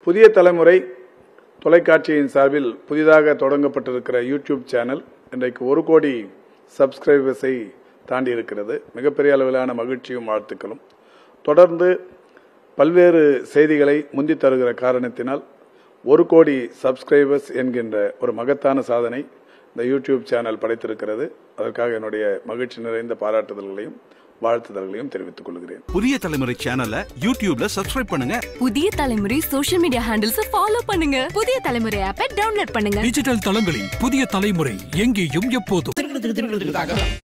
புதிய தலைமுறை தொலைக்காட்சியின் சார்பில் புதிதாக தொடங்கப்பட்டிருக்கிற யூடியூப் சேனல் இன்றைக்கு ஒரு கோடி சப்ஸ்கிரைபர்ஸை தாண்டி இருக்கிறது மிகப்பெரிய அளவிலான மகிழ்ச்சியும் வாழ்த்துக்களும் தொடர்ந்து பல்வேறு செய்திகளை முந்தி தருகிற காரணத்தினால் ஒரு கோடி சப்ஸ்கிரைபர்ஸ் என்கின்ற ஒரு மகத்தான சாதனை இந்த யூடியூப் சேனல் படைத்திருக்கிறது அதற்காக என்னுடைய மகிழ்ச்சி நிறைந்த பாராட்டுதல்களையும் வாழ்த்துதல்களையும் தெரிவித்துக் கொள்கிறேன் புதிய தலைமுறை சேனலை யூடியூப்ல சப்ஸ்கிரைப் பண்ணுங்க புதிய தலைமுறை சோஷியல் மீடியா ஹேண்டில்ஸ் ஃபாலோ பண்ணுங்க புதிய தலைமுறை ஆப்பை டவுன்லோட் பண்ணுங்க டிஜிட்டல் தளங்களில் புதிய தலைமுறை எங்கேயும் எப்போதும்